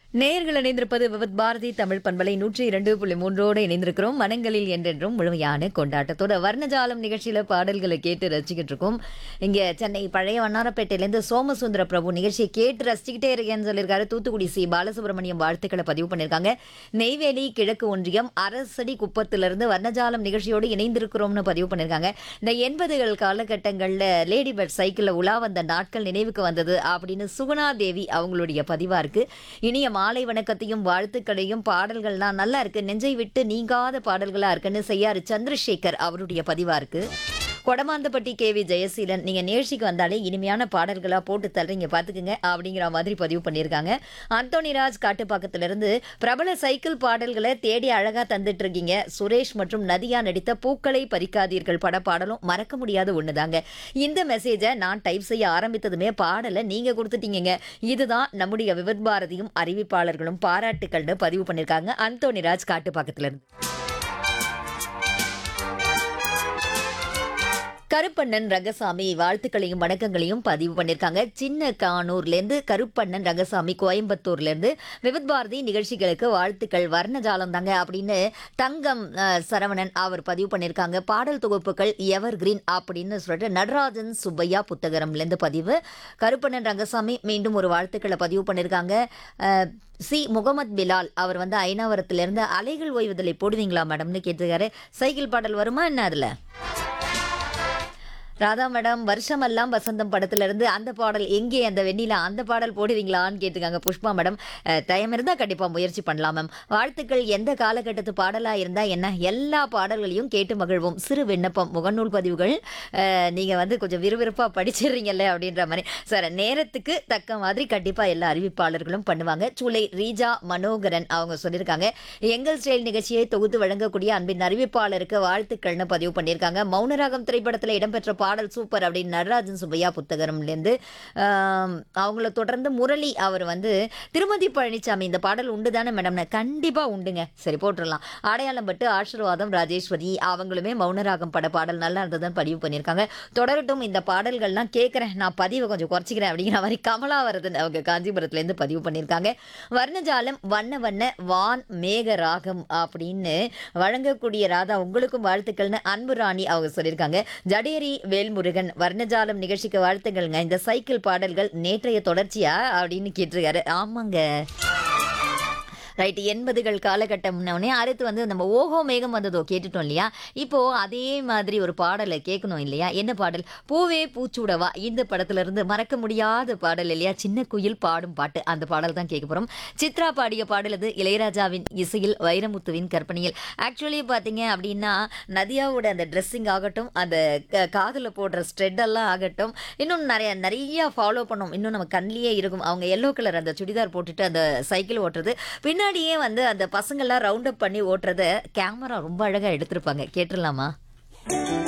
நேயர்கள் இணைந்திருப்பது விவத் பாரதி தமிழ் பண்பலை நூற்றி இரண்டு புள்ளி மூன்றோடு இணைந்திருக்கிறோம் மனங்களில் என்றென்றும் முழுமையான கொண்டாட்டத்தோட வர்ணஜாலம் நிகழ்ச்சியில பாடல்களை கேட்டு ரசிச்சுக்கிட்டு இருக்கோம் இங்க சென்னை பழைய வண்ணாரப்பேட்டையிலேருந்து சோமசுந்தர பிரபு நிகழ்ச்சியை கேட்டு ரசிச்சுக்கிட்டே இருக்கேன்னு சொல்லியிருக்காரு தூத்துக்குடி சி பாலசுப்ரமணியம் வாழ்த்துக்களை பதிவு பண்ணியிருக்காங்க நெய்வேலி கிழக்கு ஒன்றியம் அரசடி குப்பத்திலிருந்து வர்ணஜாலம் நிகழ்ச்சியோடு இணைந்திருக்கிறோம்னு பதிவு பண்ணியிருக்காங்க இந்த எண்பதுகள் காலகட்டங்களில் லேடி பேர்ட் சைக்கிளில் உலா வந்த நாட்கள் நினைவுக்கு வந்தது அப்படின்னு சுகுணா தேவி அவங்களுடைய பதிவா இருக்கு இனிய மாலை வணக்கத்தையும் வாழ்த்துக்களையும் பாடல்கள்லாம் நல்லா இருக்கு நெஞ்சை விட்டு நீங்காத பாடல்களா இருக்குன்னு செய்யாரு சந்திரசேகர் அவருடைய பதிவா இருக்கு கொடமாந்தப்பட்டி கே வி ஜெயசீலன் நீங்க நிகழ்ச்சிக்கு வந்தாலே இனிமையான பாடல்களா போட்டு தர்றீங்க பாத்துக்குங்க அப்படிங்கிற மாதிரி பதிவு பண்ணியிருக்காங்க அந்தோனிராஜ் காட்டுப்பாக்கத்திலிருந்து பிரபல சைக்கிள் பாடல்களை தேடி அழகா தந்துட்டு இருக்கீங்க சுரேஷ் மற்றும் நதியா நடித்த பூக்களை பறிக்காதீர்கள் பட பாடலும் மறக்க முடியாத ஒண்ணுதாங்க இந்த மெசேஜை நான் டைப் செய்ய ஆரம்பித்ததுமே பாடலை நீங்க கொடுத்துட்டீங்க இதுதான் நம்முடைய விவத் பாரதியும் அறிவிப்பாளர்களும் பாராட்டுக்கள்னு பதிவு பண்ணியிருக்காங்க அந்தோனிராஜ் காட்டுப்பாக்கத்திலிருந்து கருப்பண்ணன் ரங்கசாமி வாழ்த்துக்களையும் வணக்கங்களையும் பதிவு பண்ணியிருக்காங்க சின்ன கானூர்லேருந்து கருப்பண்ணன் ரங்கசாமி கோயம்புத்தூர்லேருந்து விவித் பாரதி நிகழ்ச்சிகளுக்கு வாழ்த்துக்கள் வர்ணஜாலம் தாங்க அப்படின்னு தங்கம் அஹ், சரவணன் அவர் பதிவு பண்ணியிருக்காங்க பாடல் தொகுப்புகள் எவர் கிரீன் அப்படின்னு சொல்லிட்டு நடராஜன் சுப்பையா புத்தகரம்லேருந்து பதிவு கருப்பண்ணன் ரங்கசாமி மீண்டும் ஒரு வாழ்த்துக்களை பதிவு பண்ணியிருக்காங்க அஹ், சி முகமது பிலால் அவர் வந்து ஐநாவரத்திலிருந்து அலைகள் ஓய்வுதலை போடுவீங்களா மேடம்னு கேட்டிருக்காரு சைக்கிள் பாடல் வருமா என்ன அதில் ராதா மேடம் வருஷமெல்லாம் வசந்தம் படத்துல இருந்து அந்த பாடல் எங்கே அந்த வெண்ணிலா அந்த பாடல் போடுவீங்களான்னு கேட்டிருக்காங்க புஷ்பா மேடம் அஹ், டைம் இருந்தா கண்டிப்பா முயற்சி பண்ணலாம் மேம் வாழ்த்துக்கள் எந்த காலகட்டத்து பாடலா இருந்தா என்ன எல்லா பாடல்களையும் கேட்டு மகிழ்வோம் சிறு விண்ணப்பம் முகநூல் பதிவுகள் அஹ், நீங்க வந்து கொஞ்சம் விறுவிறுப்பா படிச்சிடுறீங்கல்ல அப்படின்ற மாதிரி சார் நேரத்துக்கு தக்க மாதிரி கண்டிப்பா எல்லா அறிவிப்பாளர்களும் பண்ணுவாங்க சூளை ரீஜா மனோகரன் அவங்க சொல்லியிருக்காங்க எங்கள் ஸ்டைல் நிகழ்ச்சியை தொகுத்து வழங்கக்கூடிய அன்பின் அறிவிப்பாளருக்கு வாழ்த்துக்கள்னு பதிவு பண்ணியிருக்காங்க மௌனராகம் திரைப்படத்தில் இடம்பெற்ற பாடல் சூப்பர் அப்படின்னு நடராஜன் சுப்பையா புத்தகம்லேருந்து ஆம், அவங்கள தொடர்ந்து முரளி அவர் வந்து திருமதி பழனிசாமி இந்த பாடல் உண்டு தானே மேடம் கண்டிப்பா உண்டுங்க சரி போட்டுடலாம் அடையாளம் பட்டு ஆசீர்வாதம் ராஜேஸ்வரி அவங்களுமே மௌனராகம் பட பாடல் நல்லா இருந்ததுன்னு பதிவு பண்ணியிருக்காங்க தொடரட்டும் இந்த பாடல்கள்லாம் கேட்குறேன் நான் பதிவை கொஞ்சம் குறைச்சிக்கிறேன் அப்படிங்கிற மாதிரி கமலா வருதுன்னு அவங்க காஞ்சிபுரத்துலேருந்து பதிவு பண்ணியிருக்காங்க வர்ணஜாலம் வண்ண வண்ண வான் மேக ராகம் அப்படின்னு வழங்கக்கூடிய ராதா உங்களுக்கும் வாழ்த்துக்கள்னு அன்பு ராணி அவங்க சொல்லியிருக்காங்க ஜடேரி வேல்முருகன் வர்ணஜாலம் நிகழ்ச்சிக்கு வாழ்த்துக்கள்ங்க இந்த சைக்கிள் பாடல்கள் நேற்றைய தொடர்ச்சியா அப்படின்னு கேட்டிருக்காரு ஆமாங்க ரைட் எண்பதுகள் காலகட்டம்னே அடுத்து வந்து நம்ம ஓஹோ மேகம் வந்ததோ கேட்டுட்டோம் இல்லையா இப்போ அதே மாதிரி ஒரு பாடலை கேட்கணும் இல்லையா என்ன பாடல் பூவே பூச்சூடவா இந்த படத்துல இருந்து மறக்க முடியாத பாடல் இல்லையா சின்ன குயில் பாடும் பாட்டு அந்த பாடல் தான் கேட்க போறோம் சித்ரா பாடிய பாடல் அது இளையராஜாவின் இசையில் வைரமுத்துவின் கற்பனையில் ஆக்சுவலி பார்த்தீங்க அப்படின்னா நதியாவோட அந்த ட்ரெஸ்ஸிங் ஆகட்டும் அந்த க- காதுல போடுற ஸ்ட்ரெட் எல்லாம் ஆகட்டும் இன்னும் நிறைய நிறைய ஃபாலோ பண்ணோம் இன்னும் நம்ம கண்ணிலேயே இருக்கும் அவங்க எல்லோ கலர் அந்த சுடிதார் போட்டுட்டு அந்த சைக்கிள் ஓட்டுறது பின்னாடியே வந்து அந்த பசங்கள்லாம் ரவுண்ட் அப் பண்ணி ஓட்டுறத கேமரா ரொம்ப அழகா எடுத்திருப்பாங்க கேட்டுடலாமா